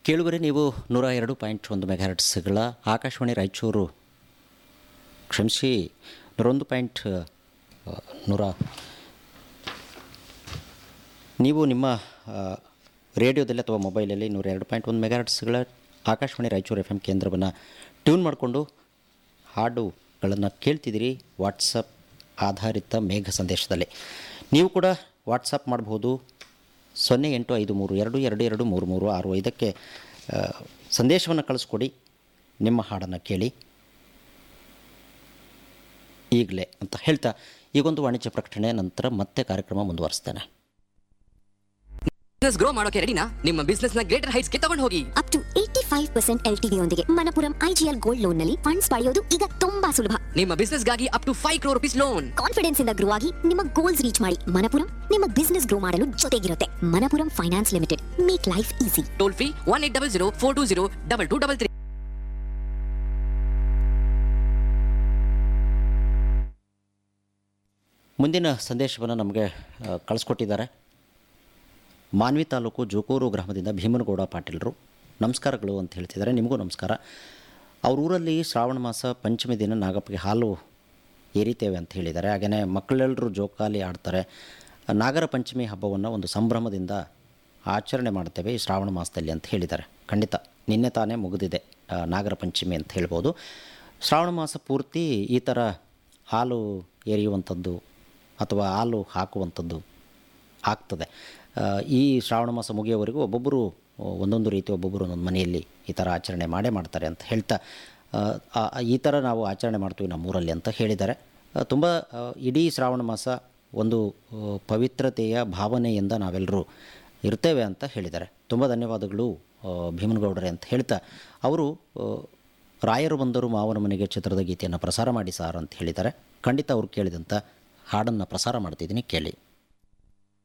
ಕೇಳುಗರೆ ನೀವು ನೂರ ಎರಡು ಪಾಯಿಂಟ್ ಒಂದು ಮೆಗಾಹರ್ಟ್ಸ್ಗಳ ಆಕಾಶವಾಣಿ ರಾಯಚೂರು ಕ್ಷಮಿಸಿ ನೂರೊಂದು ಪಾಯಿಂಟ್ ಆ, ನೂರ ನೀವು ನಿಮ್ಮ ಆ, ರೇಡಿಯೋದಲ್ಲಿ ಅಥವಾ ಮೊಬೈಲಲ್ಲಿ ನೂರ ಎರಡು ಪಾಯಿಂಟ್ ಒಂದು ಮೆಗಾಹರ್ಟ್ಸ್ಗಳ ಆಕಾಶವಾಣಿ ರಾಯಚೂರು ಎಫ್ ಎಮ್ ಕೇಂದ್ರವನ್ನು ಟ್ಯೂನ್ ಮಾಡಿಕೊಂಡು ಹಾಡುಗಳನ್ನು ಕೇಳ್ತಿದ್ದೀರಿ ವಾಟ್ಸಪ್ ಆಧಾರಿತ ಮೇಘ ಸಂದೇಶದಲ್ಲಿ ನೀವು ಕೂಡ ವಾಟ್ಸಪ್ ಮಾಡ್ಬೋದು ಸೊನ್ನೆ ಎಂಟು ಐದು ಮೂರು ಎರಡು ಎರಡು ಎರಡು ಮೂರು ಮೂರು ಆರು ಐದಕ್ಕೆ ಆ, ಸಂದೇಶವನ್ನು ಕಳಿಸ್ಕೊಡಿ ನಿಮ್ಮ ಹಾಡನ್ನು ಕೇಳಿ ಈಗಲೇ ಅಂತ ಹೇಳ್ತಾ ಈಗೊಂದು ವಾಣಿಜ್ಯ ಪ್ರಕಟಣೆ ನಂತರ ಮತ್ತೆ ಕಾರ್ಯಕ್ರಮ ಮುಂದುವರಿಸ್ತೇನೆ ಬಿಸ್ನೆಸ್ ಗ್ರೋ ಮಾಡೋಕೆ ರೆಡಿನಾ ನಿಮ್ಮ ಬಿಸ್ನೆಸ್ ನ ಗ್ರೇಟರ್ ಹೈಟ್ಸ್ ಗೆ ತಗೊಂಡು ಹೋಗಿ up to eighty five percent L T ಯೊಂದಿಗೆ ಮನಪುರಂ ಐಜಿಎಲ್ ಗೋಲ್ಡ್ ಲೋನ್ ನಲ್ಲಿ ಫಂಡ್ಸ್ ಪಡೆಯೋದು ಈಗ ತುಂಬಾ ಸುಲಭ ನಿಮ್ಮ ಬಿಸ್ನೆಸ್ ಗಾಗಿ up to five crore rupees loan confidence ಇಂದ ಗ್ರೋ ಆಗಿ ನಿಮ್ಮ ಗೋಲ್ಸ್ ರೀಚ್ ಮಾಡಿ ಮನಪುರಂ ನಿಮ್ಮ ಬಿಸ್ನೆಸ್ ಗ್ರೋ ಮಾಡಲು ಜೊತೆಗಿರುತ್ತೆ Manappuram finance limited make life easy toll free one eight double zero four two zero double two double three ಮುಂದಿನ ಸಂದೇಶವನ್ನು ನಮಗೆ ಆ, ಕಳಿಸ್ಕೊಟ್ಟಿದ್ದಾರೆ ಮಾನ್ವಿ ತಾಲೂಕು ಜೋಕೂರು ಗ್ರಾಮದಿಂದ ಭೀಮನಗೌಡ ಪಾಟೀಲರು ನಮಸ್ಕಾರಗಳು ಅಂತ ಹೇಳ್ತಿದ್ದಾರೆ ನಿಮಗೂ ನಮಸ್ಕಾರ ಅವ್ರ ಊರಲ್ಲಿ ಶ್ರಾವಣ ಮಾಸ ಪಂಚಮಿ ದಿನ ನಾಗಪ್ಪಗೆ ಹಾಲು ಏರಿತೇವೆ ಅಂತ ಹೇಳಿದ್ದಾರೆ ಹಾಗೆಯೇ ಮಕ್ಕಳೆಲ್ಲರೂ ಜೋಕಾಲಿ ಆಡ್ತಾರೆ ನಾಗರ ಪಂಚಮಿ ಹಬ್ಬವನ್ನು ಒಂದು ಸಂಭ್ರಮದಿಂದ ಆಚರಣೆ ಮಾಡ್ತೇವೆ ಈ ಶ್ರಾವಣ ಮಾಸದಲ್ಲಿ ಅಂತ ಹೇಳಿದ್ದಾರೆ ಖಂಡಿತ ನಿನ್ನೆ ತಾನೇ ಮುಗಿದಿದೆ ಆ, ನಾಗರ ಪಂಚಮಿ ಅಂತ ಹೇಳ್ಬೋದು ಶ್ರಾವಣ ಮಾಸ ಪೂರ್ತಿ ಈ ಥರ ಹಾಲು ಎರೆಯುವಂಥದ್ದು ಅಥವಾ ಹಾಲು ಹಾಕುವಂಥದ್ದು ಆಗ್ತದೆ ಆ, ಈ ಶ್ರಾವಣ ಮಾಸ ಮುಗಿಯೋವರೆಗೂ ಒಬ್ಬೊಬ್ಬರು ಒಂದೊಂದು ರೀತಿ ಒಬ್ಬೊಬ್ಬರು ಒಂದೊಂದು ಮನೆಯಲ್ಲಿ ಈ ಥರ ಆಚರಣೆ ಮಾಡೇ ಮಾಡ್ತಾರೆ ಅಂತ ಹೇಳ್ತಾ ಆ, ಆ- ಈ ಥರ ನಾವು ಆಚರಣೆ ಮಾಡ್ತೀವಿ ನಮ್ಮೂರಲ್ಲಿ ಅಂತ ಹೇಳಿದ್ದಾರೆ ತುಂಬ ಇಡೀ ಶ್ರಾವಣ ಮಾಸ ಒಂದು ಆ, ಪವಿತ್ರತೆಯ ಭಾವನೆಯಿಂದ ನಾವೆಲ್ಲರೂ ಇರ್ತೇವೆ ಅಂತ ಹೇಳಿದ್ದಾರೆ ತುಂಬ ಧನ್ಯವಾದಗಳು ಆ, ಭೀಮನಗೌಡರೇ ಅಂತ ಹೇಳ್ತಾ ಅವರು ಆ, ರಾಯರು ಬಂದರು ಮಾವನ ಮನೆಗೆ ಚಿತ್ರದ ಗೀತೆಯನ್ನು ಪ್ರಸಾರ ಮಾಡಿ ಸಾರ್ ಅಂತ ಹೇಳಿದ್ದಾರೆ ಖಂಡಿತ ಅವ್ರು ಕೇಳಿದಂಥ ಹಾಡನ್ನು ಪ್ರಸಾರ ಮಾಡ್ತಿದ್ದೀನಿ ಕೇಳಿ